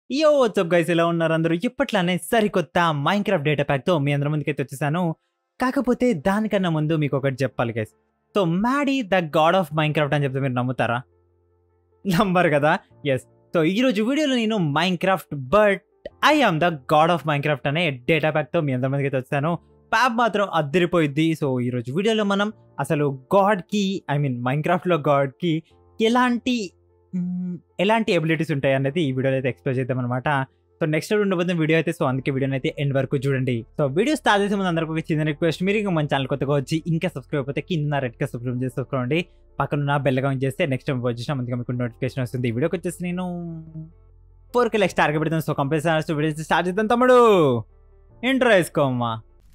యో WhatsApp guys ఎలా ఉన్నారు అందరూ ఇప్పట్లానే సరికొత్త మైన్క్రాఫ్ట్ డేటా ప్యాక్తో మీ అందరి ముందుకైతే వచ్చేసాను కాకపోతే దానికన్నా ముందు మీకు ఒకటి చెప్పాలి guys so Maddy the god of Minecraft అని చెప్తే మీరు నమ్ముతారా నంబర్ కదా ఎస్ సో ఈరోజు వీడియోలో నేను Minecraft but I am the god of Minecraft అనే డేటా ప్యాక్తో మీ అందరి ముందుకైతే వచ్చాను ప్యాప్ మాత్రం అద్దరిపోయిద్ది సో ఈరోజు వీడియోలో మనం అసలు గాడ్కి ఐ మీన్ మైన్క్రాఫ్ట్లో గాడ్కి ఎలాంటి మ్మ్, ఎలాంటి ఎబిలిటీస్ ఉంటాయి అనేది ఈ వీడియోలో అయితే ఎక్స్ప్లెయిన్ చేద్దాం అనమాట సో నెక్స్ట్ ఉండబోతున్న వీడియో అయితే సో అందుకే వీడియోని అయితే ఎండ్ వరకు చూడండి సో వీడియో స్టార్ట్ చేసే ముందు అందరికీ ఒక చిన్న రిక్వెస్ట్ మీరు ఇంకా మన ఛానల్ కొత్తగా వచ్చి ఇంకా సబ్స్క్రైబ్ అయిపోతే కింద రెడ్ గా సబ్స్క్రైబ్ చేసి సబ్స్క్రైబ్ పక్కన బెల్ గా చేస్తే నెక్స్ట్ టైం వచ్చిన ముందుగా మీకు నోటిఫికేషన్ వస్తుంది ఈ వీడియోకి వచ్చేసి నేను ఫోర్ కి లెక్స్ టార్గెట్ పెడతాను సో కంపల్సరీ వీడియో స్టార్ట్ చేద్దాం తమ్ముడు ఇంట్రో వేసుకోమ్మా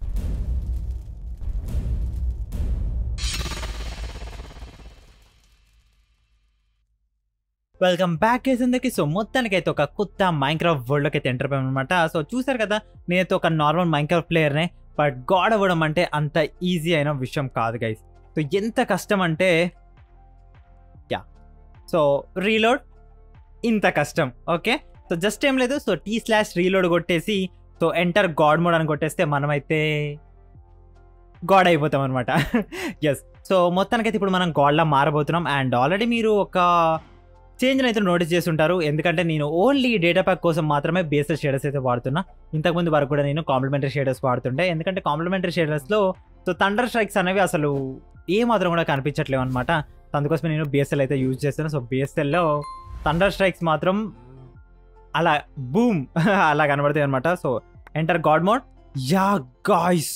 వెల్కమ్ బ్యాక్ చేసిందకి సో మొత్తానికి అయితే ఒక కొత్త మైన్క్రాఫ్ట్ వరల్డ్లోకి అయితే ఎంటర్ అయ్యాం అనమాట సో చూసారు కదా నేనైతే ఒక నార్మల్ మైన్క్రాఫ్ట్ ప్లేయర్నే బట్ గాడ్ అవ్వడం అంటే అంత ఈజీ అయిన విషయం కాదు గైస్ సో ఎంత కష్టం అంటే యా సో రీలోడ్ ఇంత కష్టం ఓకే సో జస్ట్ ఏం లేదు సో టీ స్లాష్ రీలోడ్ కొట్టేసి సో ఎంటర్ గాడ్ మోడ్ అని కొట్టేస్తే మనమైతే గాడ్ అయిపోతాం అనమాట ఎస్ సో మొత్తానికైతే ఇప్పుడు మనం గాడ్లా మారబోతున్నాం అండ్ ఆల్రెడీ మీరు ఒక చేంజ్ అయితే నోటీస్ చేస్తుంటారు ఎందుకంటే నేను ఓన్లీ డేటా ప్యాక్ కోసం మాత్రమే బేసెస్ షేడర్స్ అయితే వాడుతున్నా ఇంతకుముందు వరకు కూడా నేను కాంప్లిమెంటరీ షేడర్స్ వాడుతుండే ఎందుకంటే కాంప్లిమెంటరీ షేడర్స్లో సో థండర్ స్ట్రైక్స్ అనేవి అసలు ఏ మాత్రం కూడా కనిపించట్లేవు అనమాట అందుకోసం నేను బిఎస్ఎల్ అయితే యూజ్ చేస్తాను సో బిఎస్ఎల్లో థండర్ స్ట్రైక్స్ మాత్రం అలా బూమ్ అలా కనబడతాయి అనమాట so enter god mode yeah guys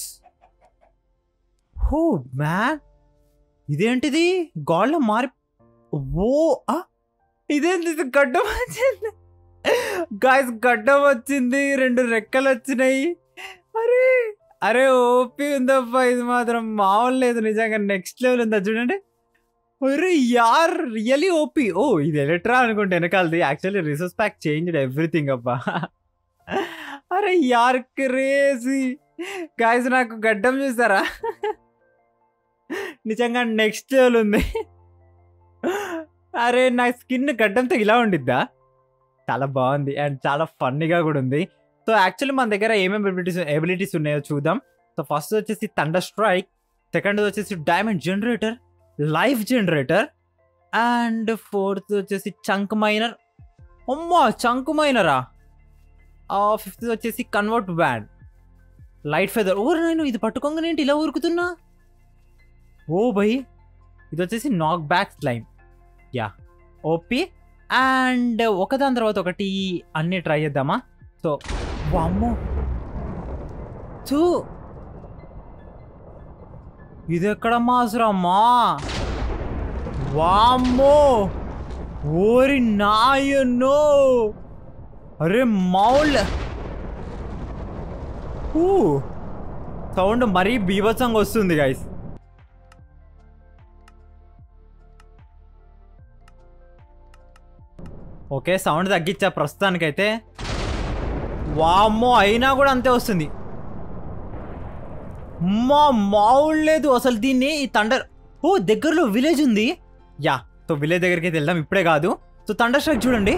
హో మ్యాన్ ఇదేంటిది గాడ్లో మారి ఓ ఆ ఇదేంటి ఇది గడ్డం వచ్చింది గాయస్ గడ్డం వచ్చింది రెండు రెక్కలు వచ్చినాయి అరే అరే ఓపి ఉందబ్బా ఇది మాత్రం మామూలు లేదు నిజంగా నెక్స్ట్ లెవెల్ ఉందా చూడండి అరే యార్ రియలీ ఓపి ఓ ఇది ఎలక్ట్రా అనుకుంటే వెనకాలది actually resource pack changed everything అబ్బా అరే యార్ క్రేజీ గాయస్ నాకు గడ్డం చూసారా నిజంగా నెక్స్ట్ లెవెల్ ఉంది అరే నా స్కిన్ గడ్డంతో ఇలా ఉండిద్దా చాలా బాగుంది అండ్ చాలా ఫన్నీగా కూడా ఉంది సో యాక్చువల్లీ మన దగ్గర ఏమేమి ఎబిలిటీస్ ఎబిలిటీస్ ఉన్నాయో చూద్దాం సో ఫస్ట్ వచ్చేసి థండర్ స్ట్రైక్ సెకండ్ వచ్చేసి diamond generator life generator and fourth వచ్చేసి చంక్ మైనర్ అమ్మా చంక్ మైనరా ఫిఫ్త్ వచ్చేసి కన్వర్ట్ బ్యాండ్ లైట్ ఫెదర్ ఓ నేను ఇది పట్టుకోగానే ఏంటి ఇలా ఉరుకుతున్నా ఓ భయ్ ఇది వచ్చేసి knock back slime yeah OP and ఒకదాని తర్వాత ఒకటి అన్ని ట్రై చేద్దామా సో వామ్మో చూ ఇది ఎక్కడ మాసురమ్మా వామ్మో ఓరి నాయనో అరే మౌల్ ఊ సౌండ్ మరీ బీభత్సంగా వస్తుంది గైస్ ఓకే సౌండ్ తగ్గించా ప్రస్తుతానికైతే వామ్మో అయినా కూడా అంతే వస్తుంది మా మావులు లేదు అసలు దీన్ని ఈ తండర్ ఓ దగ్గరలో విలేజ్ ఉంది యా సో విలేజ్ దగ్గరికి అయితే వెళ్దాం ఇప్పుడే కాదు సో తండర్ స్ట్రైక్ చూడండి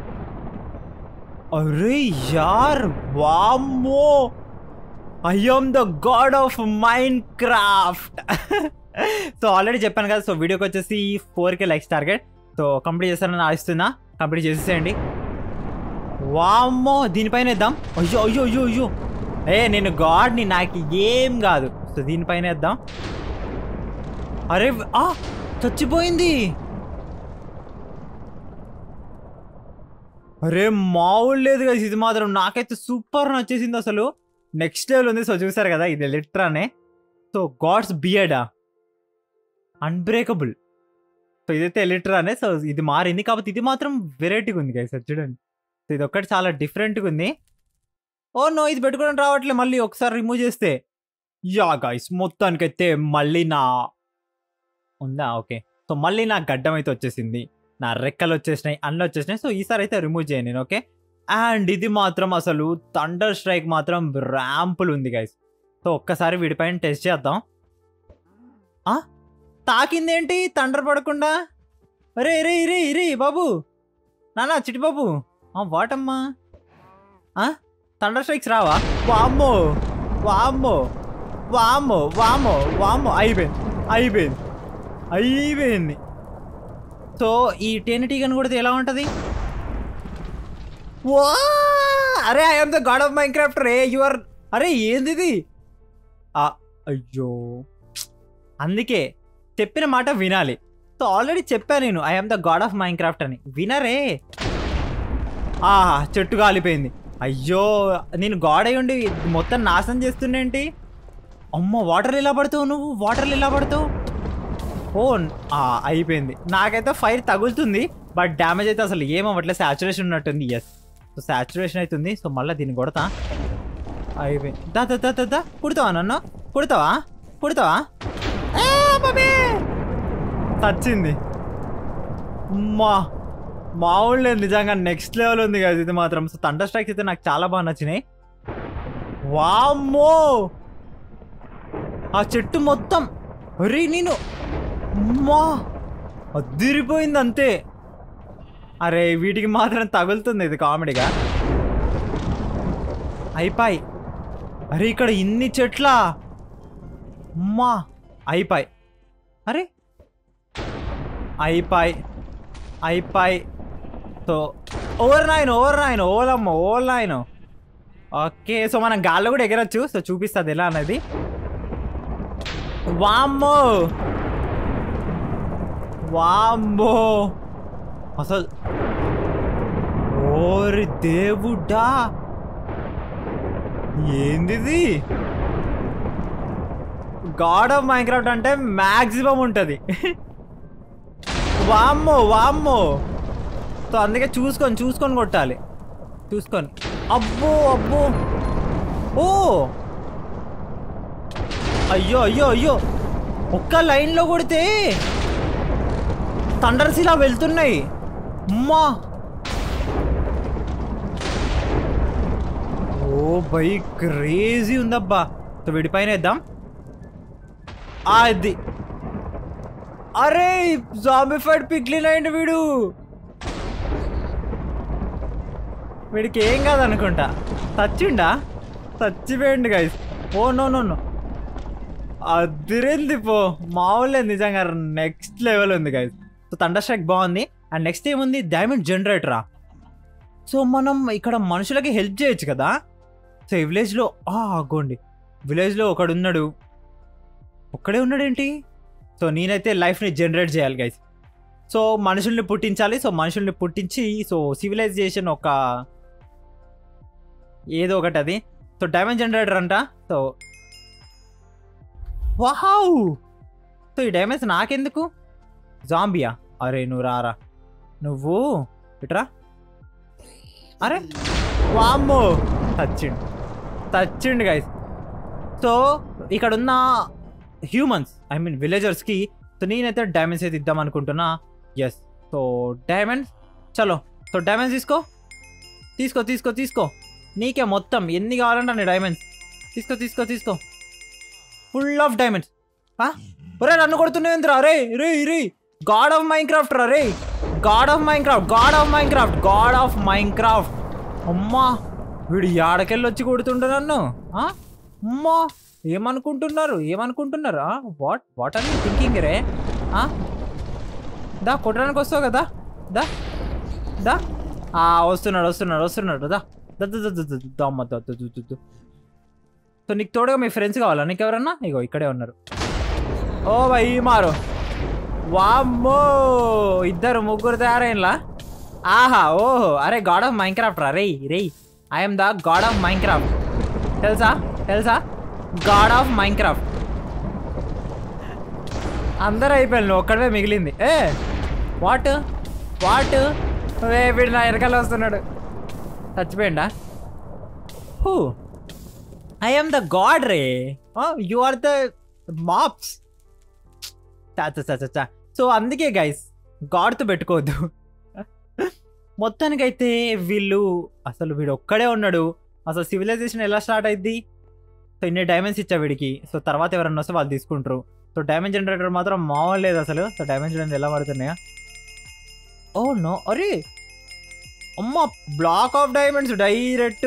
అరే యార్ వామ్మో I am the god of Minecraft so already చెప్పాను కదా సో వీడియోకి వచ్చేసి four K likes target so complete చేస్తానని ఆశిస్తున్నా కంప్లీట్ చేసేసేయండి వామ్మో దీనిపైన వేద్దాం అయ్యో అయ్యో అయ్యో అయ్యో ఏ నేను గాడ్ని నాకు ఏం కాదు సో దీనిపైన వేద్దాం అరే ఆ చచ్చిపోయింది అరే మామూలు లేదు కదా ఇది మాత్రం నాకైతే సూపర్ నచ్చేసింది అసలు నెక్స్ట్ లెవెల్ ఉంది సో చూసారు కదా ఇది లిట్రానే సో గాడ్స్ బియర్డా అన్బ్రేకబుల్ సో ఇదైతే ఎలిట్రానే సో ఇది మారింది కాకపోతే ఇది మాత్రం వెరైటీగా ఉంది గైస్ చూడండి సో ఇది ఒక్కటి చాలా డిఫరెంట్గా ఉంది ఓ నో ఇది పెట్టుకోవడం రావట్లే మళ్ళీ ఒకసారి రిమూవ్ చేస్తే యా గైస్ మొత్తానికైతే మళ్ళీ నా ఉందా ఓకే సో మళ్ళీ నా గడ్డం అయితే వచ్చేసింది నా రెక్కలు వచ్చేసినాయి అన్నీ వచ్చేసినాయి సో ఈసారి అయితే రిమూవ్ చేయను నేను ఓకే అండ్ ఇది మాత్రం అసలు థండర్ స్ట్రైక్ మాత్రం ర్యాంపుల్ ఉంది గైస్ సో ఒక్కసారి వీడిపైన టెస్ట్ చేద్దాం ఆ? తాకిందేంటి తండ్ర పడకుండా రే రే రే రే బాబు నానా చిటి బాబు వాటమ్మా థండర్ స్ట్రైక్స్ రావా వామ్మో వామ్మో వామ్మో వామ్మో వామ్మో అయిపోయింది అయిపోయింది అయిపోయింది సో ఈ టెనిటీగన్ కూడా ఎలా ఉంటుంది వా అరే I'm the god of Minecraft రే యువర్ అరే ఏంది ఇది ఆ, అయ్యో అందుకే చెప్పిన మాట వినాలి సో ఆల్రెడీ చెప్పాను నేను I'm the god of Minecraft అని వినరే ఆ చెట్టు కాలిపోయింది అయ్యో నేను గాడ్ అయి ఉండి మొత్తం నాశనం చేస్తుండేంటి అమ్మో వాటర్ ఎలా పడతావు నువ్వు వాటర్ ఎలా పడతావు ఓ ఆ, అయిపోయింది నాకైతే ఫైర్ తగులుతుంది బట్ డ్యామేజ్ అయితే అసలు ఏమవ్వట్లేదు సాచురేషన్ ఉన్నట్టుంది ఎస్ సో సాచురేషన్ అవుతుంది సో మళ్ళీ దీన్ని కొడతా అయిపోయింది దా దా దా దా దా కుడతావా నన్ను కుడతావా కుడతావా ఏ, బాబీ! చచ్చింది మా మామూలు లేదు నిజంగా నెక్స్ట్ లెవెల్ ఉంది కదా ఇది మాత్రం సో థండర్ స్ట్రైక్స్ అయితే నాకు చాలా బాగా నచ్చినాయి వామ్మో ఆ చెట్టు మొత్తం అరే నేను అమ్మా అదిరిపోయింది అంతే అరే వీటికి మాత్రం తగులుతుంది ఇది కామెడీగా అయిపోయి అరే ఇక్కడ ఇన్ని చెట్ల అమ్మా అయిపోయి అరే అయిపోయి అయిపోయి so over nine over nine ఓలమ్మ ఓవర్ నైన్ ఓకే సో మనం గాల్లో కూడా ఎగరచ్చు సో చూపిస్తుంది ఎలా అనేది వామ్మో వామ్మో అసలు ఓరి దేవుడా ఏందిది గాడ్ ఆఫ్ మైన్క్రాఫ్ట్ అంటే మ్యాక్సిమం ఉంటుంది వామ్మో వామ్మో సో అందుకే చూసుకొని చూసుకొని కొట్టాలి చూసుకొని అబ్బో అబ్బో ఓ అయ్యో అయ్యో అయ్యో ఒక్క లైన్లో కొడితే థండర్స్ ఇలా వెళ్తున్నాయి అమ్మా ఓ బై క్రేజీ ఉందబ్బా సో విడిపైన వేద్దాం అది అరే జాంబిఫైడ్ పిక్లిన్ అయింది వీడు వీడికి ఏం కాదనుకుంటా చచ్చిండా చచ్చిపోయిండు గైస్ ఓ నో నో నో అదిరింది పో మామూలే నిజంగా నెక్స్ట్ లెవెల్ ఉంది గైస్ సో థండర్ స్ట్రైక్ బాగుంది అండ్ నెక్స్ట్ ఏముంది డైమండ్ జనరేటరా సో మనం ఇక్కడ మనుషులకి హెల్ప్ చేయొచ్చు కదా సో ఈ విలేజ్లో ఆగోండి విలేజ్లో ఒకడున్నాడు ఒక్కడే ఉన్నాడేంటి సో నేనైతే లైఫ్ని జనరేట్ చేయాలి గైస్ సో మనుషుల్ని పుట్టించాలి సో మనుషుల్ని పుట్టించి సో సివిలైజేషన్ ఒక ఏదో ఒకటి అది సో డైమండ్ జనరేటర్ అంట సో వావ్ సో ఈ డైమండ్స్ నాకెందుకు జాంబియా అరే నువ్వు రారా నువ్వు ఇట్రా అరే వామ్మో తచ్చిండు తచ్చిండు గైస్ సో ఇక్కడ ఉన్న హ్యూమన్స్ ఐ మీన్ విలేజర్స్కి సో నేనైతే డైమండ్స్ అయితే ఇద్దాం అనుకుంటున్నా ఎస్ సో డైమండ్స్ చలో సో డైమండ్స్ తీసుకో తీసుకో తీసుకో తీసుకో నీకే మొత్తం ఎన్ని కావాలంటే అన్ని డైమండ్స్ తీసుకో తీసుకో తీసుకో ఫుల్ ఆఫ్ డైమండ్స్ ఒరే నన్ను కొడుతున్నాయింద్రా రే రే రే గాడ్ ఆఫ్ మైన్ క్రాఫ్ట్ రా రే god of Minecraft god of Minecraft god of Minecraft అమ్మా వీడు యాడకెళ్ళి వచ్చి కొడుతుండే నన్ను ఆ? అమ్మా ఏమనుకుంటున్నారు ఏమనుకుంటున్నారు what what are you thinking రే ఆ? దా కొట్టడానికి వస్తావు కదా దా దా ఆ, వస్తున్నాడు వస్తున్నాడు వస్తున్నాడు దా దా దా దా దా దా దా అమ్మ దా దా దా దా దా. సో నీకు తోడుగా మీ ఫ్రెండ్స్ కావాలా నీకు ఎవరన్నా ఇగో ఇక్కడే ఉన్నారు ఓ భయ్ మారు వామ్మో ఇద్దరు ముగ్గురు తయారైనలా ఆహా ఓహో అరే గాడ్ ఆఫ్ మైన్ క్రాఫ్ట్ రా రే రే I'm the god of Minecraft తెలుసా తెలుసా గాడ్ ఆఫ్ మైన్ క్రాఫ్ట్ అందరూ అయిపోయాను నువ్వు ఒక్కడే మిగిలింది ఏ వాట్ వాట్ ఏ వీడు నా వెనకాల వస్తున్నాడు చచ్చిపోయిందా who I am the god రే యు ఆర్ ద మాప్స్ చా సో అందుకే గైస్ గాడ్తో పెట్టుకోవద్దు మొత్తానికైతే వీళ్ళు అసలు వీడు ఒక్కడే ఉన్నాడు అసలు సివిలైజేషన్ ఎలా స్టార్ట్ అయింది సో ఇన్ని డైమండ్స్ ఇచ్చా వీడికి సో తర్వాత ఎవరన్నా వస్తే వాళ్ళు తీసుకుంటారు సో డైమండ్ జనరేటర్ మాత్రం మామూలు లేదు అసలు సో డైమండ్ జనరేటర్ ఎలా పడుతున్నాయా ఓ నో అరే అమ్మ block of diamonds direct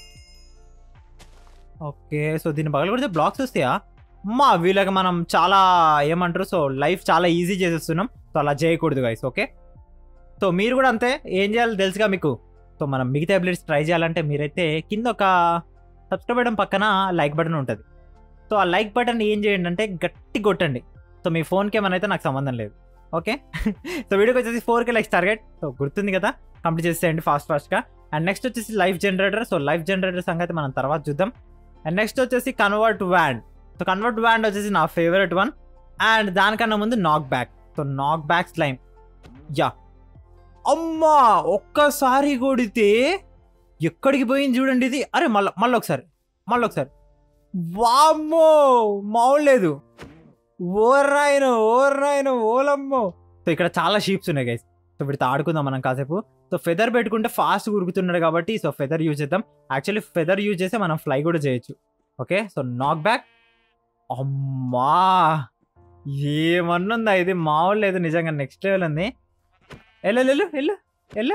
okay so దీన్ని పగల కొడితే బ్లాక్స్ వస్తాయా అమ్మా వీళ్ళకి మనం చాలా ఏమంటారు సో లైఫ్ చాలా ఈజీ చేసేస్తున్నాం సో అలా చేయకూడదు గైస్ ఓకే సో మీరు కూడా అంతే ఏం చేయాలో తెలుసుగా మీకు సో మనం మిగతా అబిలిటీస్ ట్రై చేయాలంటే మీరైతే కింద ఒక సబ్స్క్రైబ్ బటన్ పక్కన లైక్ బటన్ ఉంటుంది సో ఆ లైక్ బటన్ ఏం చేయండి అంటే గట్టి కొట్టండి సో మీ ఫోన్కి ఏమైనా అయితే నాకు సంబంధం లేదు ఓకే సో వీడియోకి వచ్చేసి four K likes target so గుర్తుంది కదా కంప్లీట్ చేసేయండి ఫాస్ట్ ఫాస్ట్గా అండ్ నెక్స్ట్ వచ్చేసి life generator so life generator సంగతి మనం తర్వాత చూద్దాం అండ్ నెక్స్ట్ వచ్చేసి convert wand so convert wand వచ్చేసి నా ఫేవరెట్ వన్ అండ్ దానికన్నా ముందు knock back so knock back slime yeah అమ్మా ఒక్కసారి కొడితే ఎక్కడికి పోయింది చూడండి ఇది అరే మళ్ళీ మళ్ళీ ఒకసారి మళ్ళీ ఒకసారి వామ్మో మామూలు లేదు ఓర్రాయన ఓర్రాయన ఓలమ్మో సో ఇక్కడ చాలా షీప్స్ ఉన్నాయి గైస్ సో వీటితో ఆడుకుందాం మనం కాసేపు సో ఫెదర్ పెట్టుకుంటే ఫాస్ట్ ఉరుకుతున్నాడు కాబట్టి సో ఫెదర్ యూజ్ చేద్దాం యాక్చువల్లీ ఫెదర్ యూజ్ చేస్తే మనం ఫ్లై కూడా చేయొచ్చు ఓకే సో నాక్ బ్యాక్ అమ్మా ఏమన్నుందా ఇది మామూలు లేదు నిజంగా నెక్స్ట్ లెవెల్ ఉంది వెళ్ళు వెళ్ళు వెళ్ళు వెళ్ళు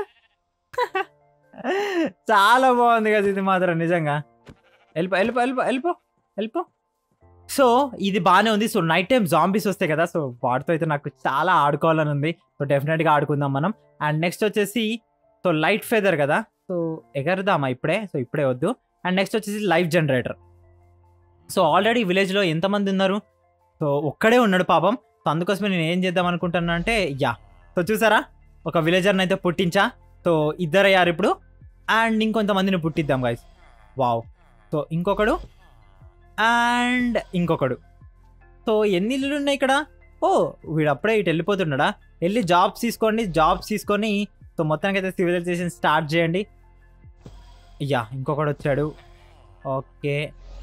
చాలా బాగుంది కదా ఇది మాత్రం నిజంగా వెళ్ళిపో వెళ్ళిపో వెళ్ళిపో వెళ్ళిపో వెళ్ళిపో సో ఇది బాగానే ఉంది సో నైట్ టైం జాంబీస్ వస్తాయి కదా సో వాటితో అయితే నాకు చాలా ఆడుకోవాలని ఉంది సో డెఫినెట్గా ఆడుకుందాం మనం అండ్ నెక్స్ట్ వచ్చేసి సో లైట్ ఫెదర్ కదా సో ఎగరదామా ఇప్పుడే సో ఇప్పుడే వద్దు అండ్ నెక్స్ట్ వచ్చేసి లైఫ్ జనరేటర్ సో ఆల్రెడీ విలేజ్లో ఎంతమంది ఉన్నారు సో ఒక్కడే ఉన్నాడు పాపం సో అందుకోసమే నేను ఏం చేద్దాం అనుకుంటున్నా అంటే యా సో చూసారా ఒక విలేజర్ని అయితే పుట్టించా సో ఇద్దరయ్యారు ఇప్పుడు అండ్ ఇంకొంతమందిని పుట్టిద్దాం గైస్ వావ్ సో ఇంకొకడు అండ్ ఇంకొకడు సో ఎన్ని ఇల్లులు ఉన్నాయి ఇక్కడ ఓ వీడు అప్పుడే ఇటు వెళ్ళిపోతున్నాడా వెళ్ళి జాబ్స్ తీసుకోండి జాబ్స్ తీసుకొని సో మొత్తానికి అయితే సివిలైజేషన్ స్టార్ట్ చేయండి యా ఇంకొకడు వచ్చాడు ఓకే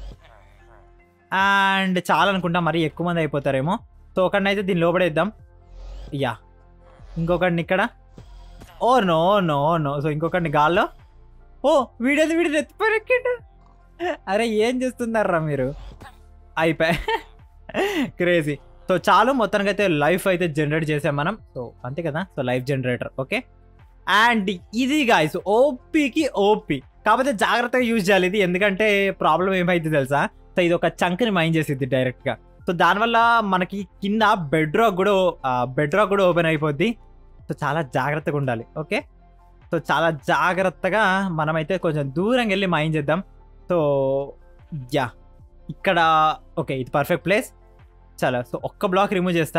అండ్ చాలా అనుకుంటా మరి ఎక్కువ మంది అయిపోతారేమో సో ఒకడిని అయితే దీన్ని లోపడేద్దాం యా ఇంకొకడిని ఇక్కడ ఓ నో నో నో సో ఇంకొకడిని గాల్లో ఓ వీడేది వీడి ఎత్తిపోరెక్కిండు అరే ఏం చేస్తున్నారా మీరు అయిపోయి క్రేజీ సో చాలు మొత్తానికి అయితే లైఫ్ అయితే జనరేట్ చేసాం మనం సో అంతే కదా so life generator okay and ఇది గాయస్ ఓపీకి ఓపీ కాకపోతే జాగ్రత్తగా యూజ్ చేయాలి ఇది ఎందుకంటే ప్రాబ్లం ఏమైంది తెలుసా సో ఇది ఒక చంక్ని మైండ్ చేసిద్ది డైరెక్ట్గా సో దానివల్ల మనకి కింద బెడ్ రాక్ కూడా బెడ్ రాక్ కూడా ఓపెన్ అయిపోద్ది సో చాలా జాగ్రత్తగా ఉండాలి ఓకే సో చాలా జాగ్రత్తగా మనమైతే కొంచెం దూరంగా వెళ్ళి మైండ్ చేద్దాం సో యా ఇక్కడ ఓకే ఇది పర్ఫెక్ట్ ప్లేస్ చాలా సో ఒక్క బ్లాక్ రిమూవ్ చేస్తా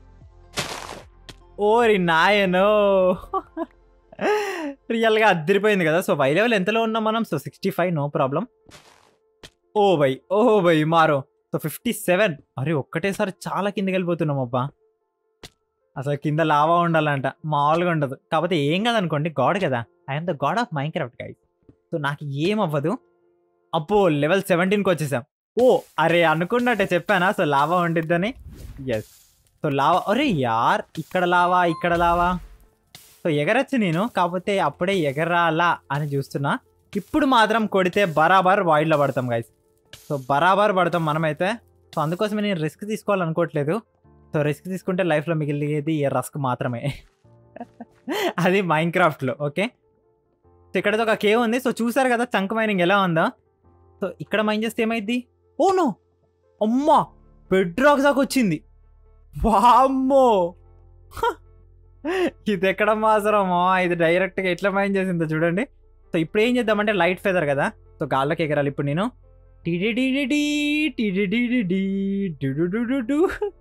ఓరి నాయనో రియల్గా అద్దరిపోయింది కదా సో వై లెవెల్ ఎంతలో ఉన్నాం మనం so sixty five no problem ఓ బై ఓ బై మారో సో ఫిఫ్టీ సెవెన్ అరే ఒక్కటేసారి చాలా కిందకి వెళ్ళిపోతున్నాం అబ్బా అసలు కింద లావా ఉండాలంట మామూలుగా ఉండదు కాకపోతే ఏం కాదనుకోండి గాడ్ కదా I'm the god of Minecraft guys so నాకు ఏం అవ్వదు అప్పో లెవెల్ సెవెంటీన్కి వచ్చేసాం ఓ అరే అనుకున్నట్టే చెప్పానా సో లావా ఉండిద్దని ఎస్ సో లావా అరే యార్ ఇక్కడ లావా ఇక్కడ లావా సో ఎగరచ్చు నేను కాకపోతే అప్పుడే ఎగరాలా అని చూస్తున్నా ఇప్పుడు మాత్రం కొడితే బరాబర్ వాయిడ్లో పడతాం గైస్ సో బరాబర్ పడతాం మనమైతే సో అందుకోసమే నేను రిస్క్ తీసుకోవాలనుకోవట్లేదు సో రిస్క్ తీసుకుంటే లైఫ్లో మిగిలిది ఈ రస్క్ మాత్రమే అది మైన్ క్రాఫ్ట్లో ఓకే సో ఇక్కడ ఒక కేవ్ ఉంది సో చూసారు కదా చంక్ మైనింగ్ ఎలా ఉందో సో ఇక్కడ మైన్ చేస్తే ఏమైంది ఓ నో అమ్మా బెడ్ రాక్ దాకా వచ్చింది వామ్మో హ! ఇది ఎక్కడ మాసరమో ఇది డైరెక్ట్గా ఎట్లా మైన్ చేసిందో చూడండి సో ఇప్పుడు ఏం చేద్దామంటే లైట్ ఫెదర్ కదా సో గాల్లోకి ఎగరాలి ఇప్పుడు నేను టిడిడిడిడి, టిడిడిడిడి, డుడుడుడుడు.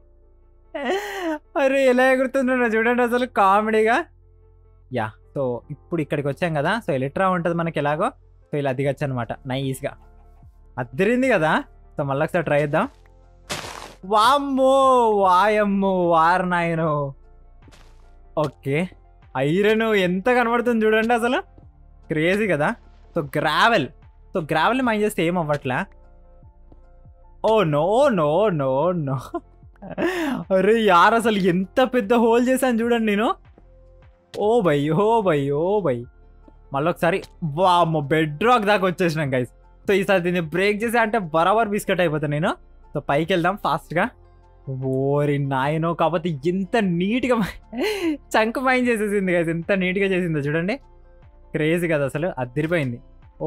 అరే ఎలా ఎగురుతుందో చూడండి అసలు కామెడీగా యా సో ఇప్పుడు ఇక్కడికి వచ్చాం కదా సో ఎలిట్రా ఉంటుంది మనకి ఎలాగో సో ఇలా దిగచ్చు అనమాట నైస్గా అద్దరింది కదా సో మళ్ళీ ఒకసారి ట్రై చేద్దాం వామ్మో వాయమ్మో వారనాయను ఓకే ఐరన్ ఎంత కనబడుతుంది చూడండి అసలు క్రేజీ కదా so gravel so gravel mind చేస్తే ఏం అవ్వట్లా oh no no no no అరే యార్ అసలు ఎంత పెద్ద హోల్ చేశాను చూడండి నేను ఓ బై ఓ బై ఓ బై మళ్ళీ ఒకసారి వామ్మో బెడ్ రాక్ దాకా వచ్చేసినాం గైస్ సో ఈసారి దీన్ని బ్రేక్ చేసా అంటే బరాబర్ బిస్కెట్ అయిపోతాను నేను సో పైకి వెళ్దాం ఫాస్ట్గా ఓరి నాయనో కాకపోతే ఎంత నీట్గా చంక్ మైండ్ చేసేసింది గైస్ ఎంత నీట్గా చేసిందో చూడండి క్రేజీ కదా అసలు అదిరిపోయింది ఓ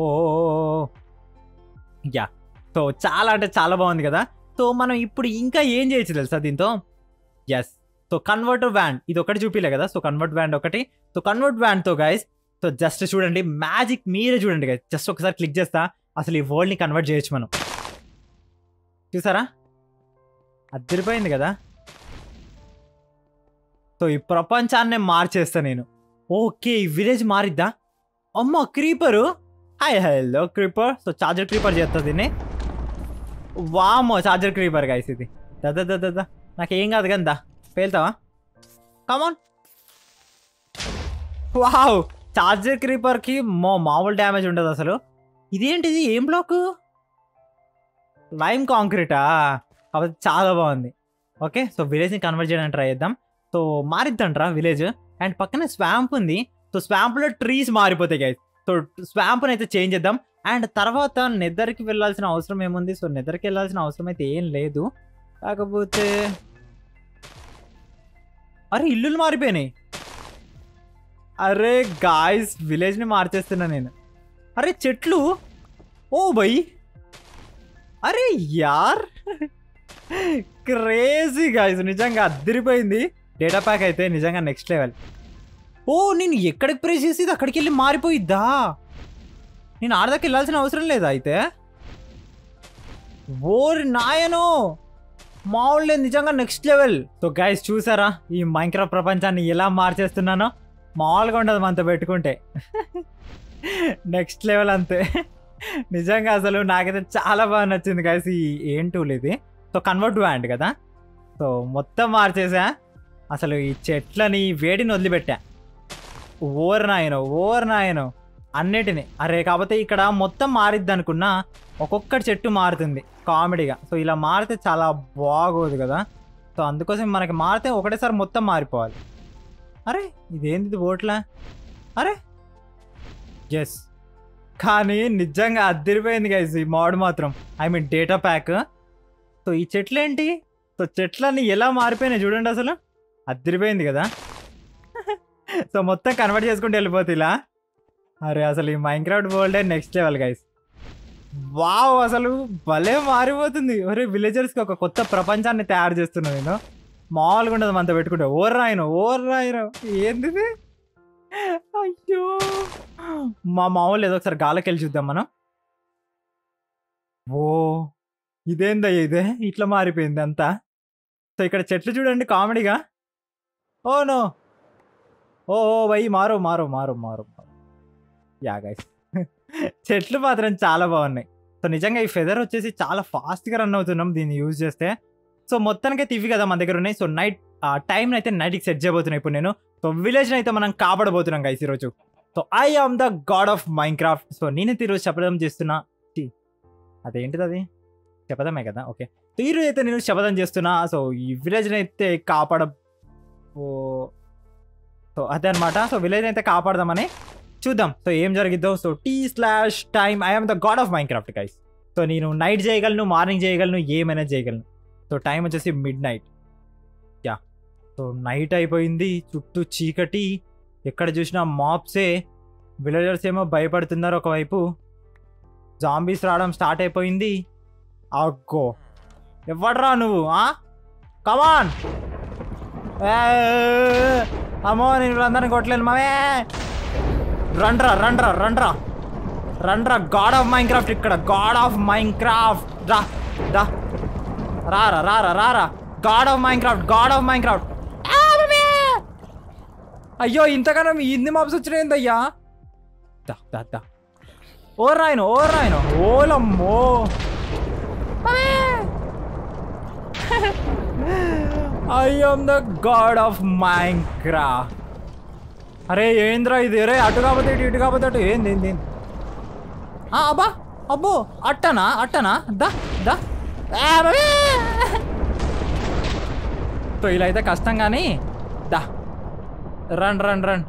యా సో చాలా అంటే చాలా బాగుంది కదా సో మనం ఇప్పుడు ఇంకా ఏం చేయొచ్చు తెలుసా దీంతో ఎస్ సో కన్వర్టర్ వ్యాన్ ఇది ఒకటి చూపిలే కదా సో కన్వర్ట్ వ్యాన్ ఒకటి సో కన్వర్ట్ వ్యాన్తో గైస్ సో జస్ట్ చూడండి మ్యాజిక్ మీరే చూడండి గైస్ జస్ట్ ఒకసారి క్లిక్ చేస్తా అసలు ఈ వరల్డ్ని కన్వర్ట్ చేయొచ్చు మనం చూసారా అదిరిపోయింది కదా సో ఈ ప్రపంచాన్నే మార్చేస్తా నేను ఓకే ఈ విలేజ్ మారిద్దా అమ్మ creeper hi hello creeper so charger creeper చేస్తా దీన్ని వామో చార్జర్ క్రీపర్ గైస్ ఇది దద దద దద నాకేం కాదు కదా పేలుతావా కమాన్ వావ్ చార్జర్ క్రీపర్కి మో మామూలు డ్యామేజ్ ఉండదు అసలు ఇదేంటిది ఏం బ్లాక్ లైమ్ కాంక్రీటా కాబట్టి చాలా బాగుంది ఓకే సో విలేజ్ని కన్వర్ట్ చేయడానికి ట్రై చేద్దాం సో మారిద్దంట్రా విలేజ్ అండ్ పక్కనే స్వాంప్ ఉంది సో స్వాంప్లో ట్రీస్ మారిపోతాయి గైస్ సో స్వాంప్ని అయితే చేంజ్ చేద్దాం అండ్ తర్వాత నెదర్కి వెళ్ళాల్సిన అవసరం ఏముంది సో నెదర్కి వెళ్ళాల్సిన అవసరం అయితే ఏం లేదు కాకపోతే అరే ఇల్లులు మారిపోయినాయి అరే గాయస్ విలేజ్ని మార్చేస్తున్నా నేను అరే చెట్లు ఓ బై అరే యార్ క్రేజీ గాయస్ నిజంగా అద్దరిపోయింది డేటా ప్యాక్ అయితే నిజంగా నెక్స్ట్ లెవెల్ ఓ నేను ఎక్కడికి ప్రెస్ చేసి ఇది అక్కడికి వెళ్ళి మారిపోయిద్దా నేను ఆడదాకా వెళ్ళాల్సిన అవసరం లేదా అయితే ఓరి నాయనో మామూలు నిజంగా నెక్స్ట్ లెవెల్ సో గైస్ చూసారా ఈ మైక్రో ప్రపంచాన్ని ఎలా మార్చేస్తున్నానో మామూలుగా ఉండదు మనతో పెట్టుకుంటే నెక్స్ట్ లెవెల్ అంతే నిజంగా అసలు నాకైతే చాలా బాగా నచ్చింది గైస్ ఈ ఏం టూల్ ఇది సో కన్వర్ట్ హ్యాండ్ కదా సో మొత్తం మార్చేసా అసలు ఈ చెట్లని వేడిని వదిలిపెట్టా ఓర్ నాయనో ఓర్ నాయనో అన్నిటిని అరే కాకపోతే ఇక్కడ మొత్తం మారిద్ది అనుకున్నా ఒక్కొక్కటి చెట్టు మారుతుంది కామెడీగా సో ఇలా మారితే చాలా బాగోదు కదా సో అందుకోసం మనకి మారితే ఒకటేసారి మొత్తం మారిపోవాలి అరే ఇదేంది బోట్లా అరే ఎస్ కానీ నిజంగా అద్దరిపోయింది గైస్ ఈ మోడ్ మాత్రం I mean data pack so ఈ చెట్లు ఏంటి సో చెట్లన్నీ ఎలా మారిపోయినాయి చూడండి అసలు అద్దరిపోయింది కదా సో మొత్తం కన్వర్ట్ చేసుకుంటూ వెళ్ళిపోతే ఇలా అరే అసలు ఈ Minecraft world next level guys wow అసలు భలే మారిపోతుంది ఒరే విలేజర్స్కి ఒక కొత్త ప్రపంచాన్ని తయారు చేస్తున్నా నేను మామూలుగా ఉండదు మనతో పెట్టుకుంటే ఓర్ రాయను ఓర్ రాయను ఏంది ఇది? అయ్యో మా మామూలు ఏదో ఒకసారి గాలకి వెళ్ళి చూద్దాం మనం ఓ ఇదేందయ్య ఇదే ఇట్లా మారిపోయింది అంతా సో ఇక్కడ చెట్లు చూడండి కామెడీగా oh no oh oh why మారో మారో మారో మారో మారో యా గైస్ చెట్లు మాత్రం చాలా బాగున్నాయి సో నిజంగా ఈ ఫెదర్ వచ్చేసి చాలా ఫాస్ట్గా రన్ అవుతున్నాం దీన్ని యూజ్ చేస్తే సో మొత్తానికైతే ఇవి కదా మన దగ్గర ఉన్నాయి సో నైట్ టైం అయితే నైట్కి సెట్ చేయబోతున్నాయి ఇప్పుడు నేను సో విలేజ్ అయితే మనం కాపాడబోతున్నాం గైస్ ఈరోజు so I am the god of Minecraft so నేనైతే ఈరోజు చెప్పడం చేస్తున్నా ఛీ, అదేంటిది అది చెప్పదమే కదా ఓకే సో ఈరోజు అయితే నేను శపథం చేస్తున్నా సో ఈ విలేజ్ని అయితే కాపాడ ఓ సో అదే అనమాట సో విలేజ్ అయితే కాపాడదామని చూద్దాం సో ఏం జరిగిద్దో so T slash time I'm the god of Minecraft guys so నేను నైట్ చేయగలను మార్నింగ్ చేయగలను ఏమైనా చేయగలను సో టైం వచ్చేసి midnight yeah so night అయిపోయింది చుట్టూ చీకటి ఎక్కడ చూసినా మాప్సే విలేజర్స్ ఏమో భయపడుతున్నారు ఒకవైపు జాంబీస్ రావడం స్టార్ట్ అయిపోయింది అగ్గో ఎవడ్రా నువ్వు ఆ కమాన్ అమ్మో నేను వీళ్ళందరినీ కొట్టలేను మావే రండ్రా రండ్రా రండ్రా రండ్రా గాడ్ ఆఫ్ మైన్ క్రాఫ్ట్ ఇక్కడ గాడ్ ఆఫ్ మైన్ క్రాఫ్ట్ రా రా రారా రారా రారా god of Minecraft god of Minecraft అయ్యో ఇంతగానం ఇన్ని మాప్స్ వచ్చినాయిందయ్యా దా దా దా ఓ రాయను ఓ రాయను ఓలమ్మో I am the god of Minecraft అరే ఏంద్రా ఇది రే అటు కాకపోతే ఇటు ఇటు కాకపోతే అటు ఏంది ఏంది ఏంది? ఆ, అబ్బా అబ్బో అట్టనా అట్టనా దా దా ఆ, బాబే! సో ఇలా అయితే కష్టం కానీ దా run run run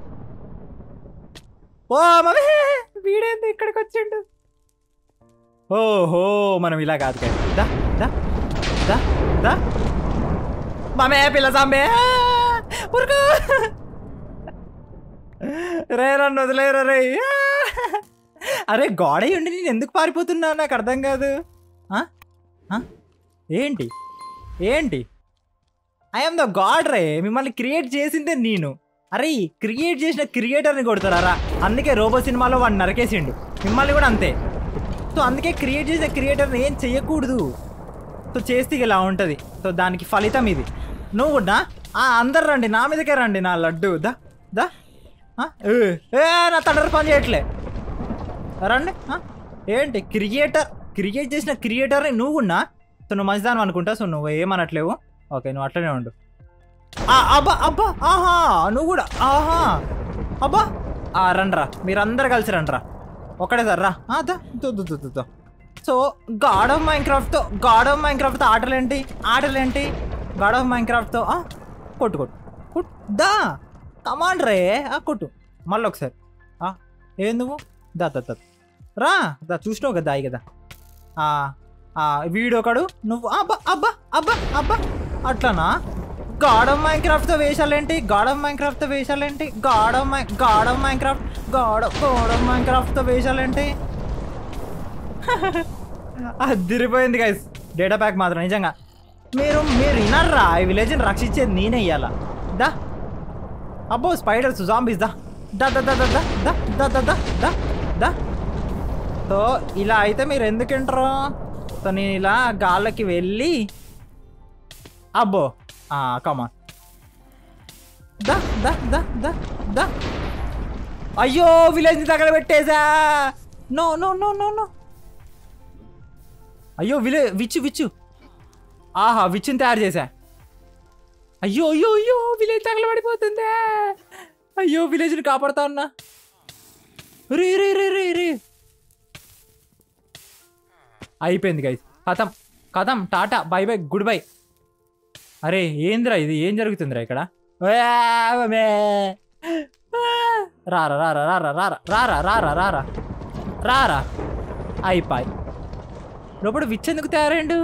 oh mummy వీడేంది ఇక్కడికి వచ్చిండు ఓహో మనం ఇలా కాదు కదా దా దా దా దా మమే పిల్ల సాంబే ఉరుకు రే నన్ను వదిలేరా రే అరే గోడ ఉండి నేను ఎందుకు పారిపోతున్నా నాకు అర్థం కాదు ఆ? ఆ? ఏంటి ఏంటి ఐఎమ్ ద గాడ్ రే మిమ్మల్ని క్రియేట్ చేసిందే నేను అరే క్రియేట్ చేసిన క్రియేటర్ని కొడతారా అందుకే రోబో సినిమాలో వాడిని నరకేసిండు మిమ్మల్ని కూడా అంతే సో అందుకే క్రియేట్ చేసిన క్రియేటర్ని ఏం చెయ్యకూడదు సో చేస్తే ఇక ఇలా ఉంటుంది సో దానికి ఫలితం ఇది నువ్వు కూడా ఆ, అందరు రండి నా మీదకే రండి నా లడ్డు దా దా ఆ, ఏ, ఏ, నా తండ్రి పని చేయట్లే రండి ఆ, ఏంటి క్రియేటర్ క్రియేట్ చేసిన క్రియేటర్ని నువ్వు కూడా సో నువ్వు మంచిదానం అనుకుంటా సో నువ్వు ఏమనట్లేవు ఓకే నువ్వు అట్లనే ఉండు ఆ, అబ్బా అబ్బా ఆహా నువ్వు కూడా ఆహా అబ్బా ఆ, రండ్రా మీరందరు కలిసి రండ్రా ఒకటే సార్ రా ఆ, దా దో, దో, దో, దో, దో. సో గాడ్ ఆఫ్ మైన్ క్రాఫ్ట్తో గాడ్ ఆఫ్ మైన్ క్రాఫ్ట్తో ఆటలేంటి ఆటలేంటి గాడ్ ఆఫ్ మైన్ క్రాఫ్ట్తో కొట్టు కొట్టు కొట్టు దా కమాండ్ రే ఆ, కొట్టు మళ్ళీ ఒకసారి ఆ, ఏం నువ్వు దా దా దా రా దా చూసినావు కదా దాయి కదా ఆ, ఆ, వీడొకడు నువ్వు అబ్బా అబ్బా అబ్బా అబ్బా అట్లానా గాడ్ ఆఫ్ మైన్ క్రాఫ్ట్తో వేషాలేంటి గాడ్ ఆఫ్ మైన్ క్రాఫ్ట్తో వేషాలేంటి god of my god of Minecraft god god of మైన్ క్రాఫ్ట్తో వేషాలేంటి అదిరిపోయింది గైస్ డేటా ప్యాక్ మాత్రం నిజంగా మీరు మీరు వినర్రా ఈ విలేజ్ని రక్షించేది నేనే ఇయ్యాల దా అబ్బో స్పైడర్స్ జాంబీస్ దా దా దా దా దా దా దా దా దా దా దా సో ఇలా అయితే మీరు ఎందుకు వింటారు సో నేను ఇలా గాల్లోకి వెళ్ళి అబ్బో కమా దా దా దా దా దా అయ్యో విలేజ్ దగ్గర పెట్టేసా no no no no no అయ్యో విలే విచ్చు విచ్చు ఆహా విచ్చుని తయారు చేశా అయ్యో అయ్యో అయ్యో విలేజ్ తగలబడిపోతుందే అయ్యో విలేజ్ని కాపాడుతా ఉన్నా రే రే రే రే రే అయిపోయింది గైస్ కథం కథం టాటా బై బై గుడ్ బై అరే ఏందిరా ఇది ఏం జరుగుతుందిరా ఇక్కడ ఆ, మే. ఆ, రారా రారా రారా రారా రారా రారా రారా రారా అయిపోయి లోపల విచ్ ఎందుకు తయారైండు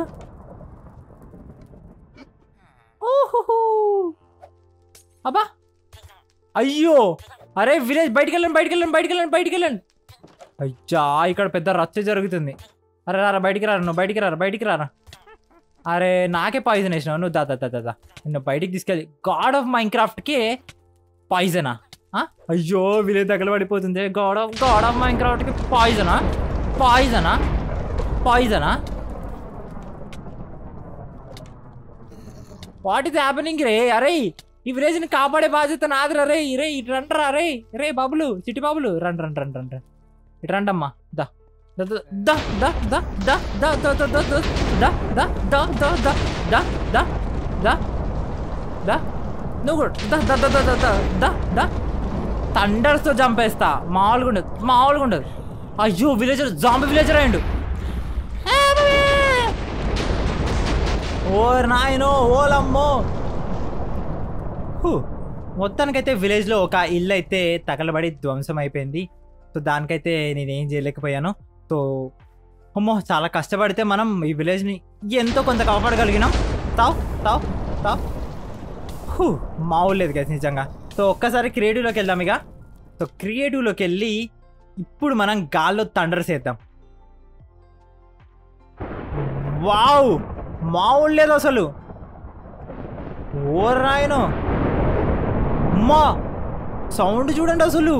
ఓహో అబ్బా అయ్యో అరే విలేజ్ బయటికి వెళ్ళండి బయటికి వెళ్ళండి బయటికి వెళ్ళండి బయటికి వెళ్ళండి అయ్యా ఇక్కడ పెద్ద రచ్చ జరుగుతుంది అరే రారా బయటికి రారా నువ్వు బయటికి రారా బయటికి రారా అరే నాకే పాయిజన్ వేసినావు నువ్వు దా దా దా దా, దా నిన్ను బయటికి తీసుకెళ్ళి గాడ్ ఆఫ్ మైన్ క్రాఫ్ట్కి పాయిజనా అయ్యో విలేజ్ దగ్గర పడిపోతుంది గాడ్ ఆఫ్ గాడ్ ఆఫ్ మైన్ క్రాఫ్ట్కి పాయిజనా పాయిజనా పాయిజనా వాట్ ఇస్ హ్యాపెనింగ్ రే అరే ఈ విలేజ్ ని కాపాడే బాధ్యత నాదిరా రే రే ఇటు రండ్రా రే రే బాబులు సిటీ బాబులు రండి రండి రండి రండి ఇటు రండమ్మా దా దా దా దా దా దా దా దా దా దా దా దా దా దా దా దా దా దా దా నువ్వు కూడా దా దా దా దా దా దా దా థండర్స్తో చంపేస్తా మామూలుగా ఉండదు మామూలుగా ఉండదు అయ్యో విలేజర్ జాంబీ విలేజర్ అయ్యండు ఓ నాయనో ఓలమ్మో హూ. మొత్తానికైతే విలేజ్లో ఒక ఇల్లు అయితే తగలబడి ధ్వంసం అయిపోయింది సో దానికైతే నేనేం చేయలేకపోయాను సో అమ్మో చాలా కష్టపడితే మనం ఈ విలేజ్ని ఎంతో కొంత కాపాడగలిగినాం తావ్ తావ్ తావ్ హూ, మామూలు లేదు కదా నిజంగా సో ఒక్కసారి క్రియేటివ్లోకి వెళ్దాం ఇక సో క్రియేటివ్లోకి వెళ్ళి ఇప్పుడు మనం గాల్లో తండర్ చేద్దాం వావ్ మామూలు లేదు అసలు ఓ రాయను అమ్మా సౌండ్ చూడండి అసలు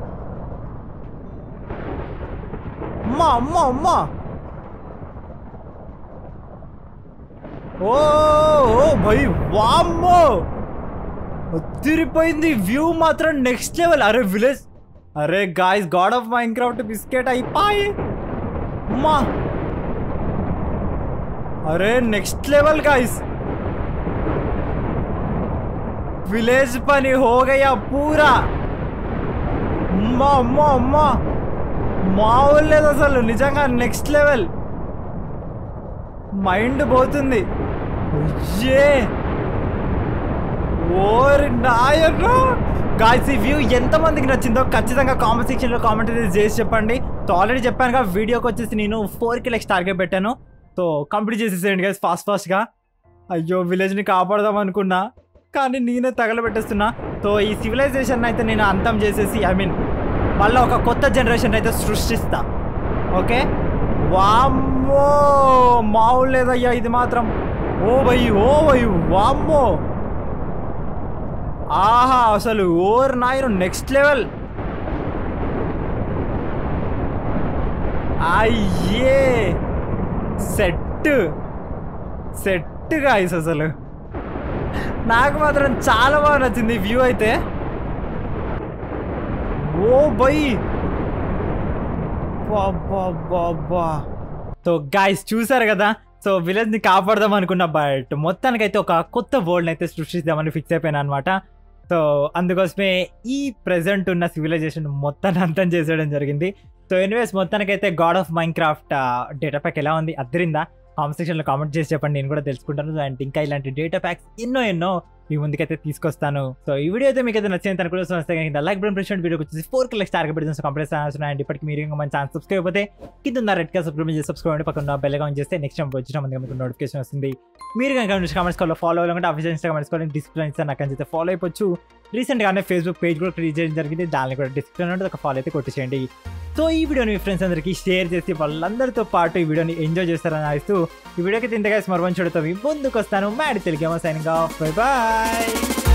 అమ్మా అమ్మా అమ్మా ఓ ఓ భయ్ వామ్మో తిరిపోయింది వ్యూ మాత్రం నెక్స్ట్ లెవెల్ అరే విలేజ్ అరే guys god of Minecraft biscuit అయిపోయి అమ్మా अरे नेक्स्ट लेवल गाइस విలేజ్ పని హోగయా పూరా అమ్మా అమ్మా అమ్మా మామూలు లేదు అసలు నిజంగా నెక్స్ట్ లెవెల్ మైండ్ పోతుంది అయ్యే ఓరి నాయనో గాయస్ ఈ వ్యూ ఎంతమందికి నచ్చిందో ఖచ్చితంగా కామెంట్ సెక్షన్లో కామెంట్ అయితే చేసి చెప్పండి సో ఆల్రెడీ చెప్పాను కదా వీడియోకి వచ్చేసి నేను ఫోర్ కి లెక్స్ టార్గెట్ పెట్టాను సో కంప్లీట్ చేసేసేయండి గైస్ ఫాస్ట్ ఫాస్ట్గా అయ్యో విలేజ్ని కాపాడదాం అనుకున్నా కానీ నేనే తగలబెట్టేస్తున్నా సో ఈ సివిలైజేషన్ అయితే నేను అంతం చేసేసి ఐ మీన్ మళ్ళీ ఒక కొత్త జనరేషన్ అయితే సృష్టిస్తా ఓకే వామ్మో మామూలు లేదయ్యా ఇది మాత్రం ఓ భయ్ ఓ భయ్ వామ్మో ఆహా అసలు ఓర్ నాయను నెక్స్ట్ లెవెల్ అయ్యే సెట్ సెట్ గాయస్ అసలు నాకు మాత్రం చాలా బాగా నచ్చింది వ్యూ అయితే ఓ బై బాబా సో గాయస్ చూసారు కదా సో విలేజ్ ని కాపాడదాం అనుకున్నా బట్ మొత్తానికైతే ఒక కొత్త వరల్డ్ అయితే సృష్టిద్దామని ఫిక్స్ అయిపోయాను అనమాట సో అందుకోసమే ఈ ప్రెసెంట్ ఉన్న సివిలైజేషన్ మొత్తాన్ని అంతం చేసేయడం జరిగింది సో ఎనీవేస్ మొత్తానికైతే god of Minecraft data pack ఎలా ఉంది అద్దరిందా కామెంట్ సెక్షన్లో కామెంట్ చేసి చెప్పండి నేను కూడా తెలుసుకుంటాను అండ్ ఇంకా ఇలాంటి డేటా ప్యాక్స్ ఎన్నో ఎన్నో మీ ముందుకైతే తీసుకొస్తాను సో ఈ వీడియో అయితే మీకు అయితే నచ్చింది అనుకుంటే వస్తే కనుక లైక్ బటన్ ప్రెస్ వీడియోకి వచ్చేసి ఫోర్ కిలో స్టార్ పెడుతుంది కంప్లీట్ చేస్తున్నాయి అండ్ ఇప్పటికి మీరు ఇంకా మన ఛానల్ సబ్స్క్రైబ్ అయిపోతే కింద ఉన్న రెడ్ కలర్ సబ్స్క్రైబ్ చేసి సబ్స్క్రైబ్ అవ్వండి పక్కన బెల్ ఆన్ చేస్తే నెక్స్ట్ టైం వచ్చిన ముందుగా మీకు నోటిఫికేషన్ వస్తుంది మీరు కనుక కామెంట్స్ కాల్లో ఫాలో అవ్వాలంటే ఆఫీస్ ఇన్స్టా కామెంట్స్ కావాలి డిస్క్రిప్షన్ ఇస్తే నాకు అయితే ఫాలో అయిపోవచ్చు రీసెంట్గానే ఫేస్బుక్ పేజ్ కూడా క్రియేట్ చేయడం జరిగింది దాన్ని కూడా డిస్క్రిప్షన్ ఉంటుంది ఒక ఫాలో అయితే కొట్టేసేయండి సో ఈ వీడియోని మీ ఫ్రెండ్స్ అందరికీ షేర్ చేసి వాళ్ళందరితో పాటు ఈ వీడియోని ఎంజాయ్ చేస్తారని ఆశిస్తూ ఈ వీడియోకి ఇంతగా స్మరణ చూడతాం ముందుకు వస్తాను mad Telugu signing off bye bye